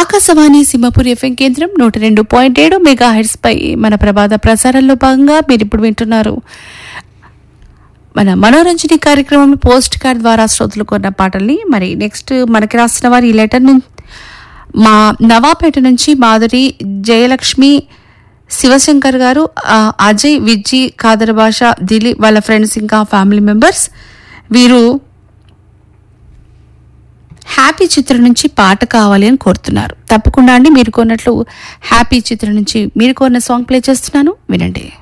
Akashvani Simhapur FM కేంద్రం నూట రెండు పాయింట్ ఏడు మెగా హెడ్స్ పై మన ప్రభాత ప్రసారంలో భాగంగా మీరు ఇప్పుడు వింటున్నారు మన మనోరంజని కార్యక్రమంలో పోస్ట్ కార్డ్ ద్వారా శ్రోతలు కొన్న పాటల్ని మరి నెక్స్ట్ మనకి రాసిన వారి ఈ లెటర్ నుంచి మా నవాపేట నుంచి మాధురి జయలక్ష్మి శివశంకర్ గారు ఆ, అజయ్ విజ్జి ఖాదర్ భాష దిలీప్ వాళ్ళ ఫ్రెండ్స్ ఇంకా ఫ్యామిలీ మెంబర్స్ వీరు హ్యాపీ చిత్రం నుంచి పాట కావాలి అని కోరుతున్నారు తప్పకుండా అండి మీరు కొన్నట్లు హ్యాపీ చిత్రం నుంచి మీరు కొన్న సాంగ్ ప్లే చేస్తున్నాను వినండి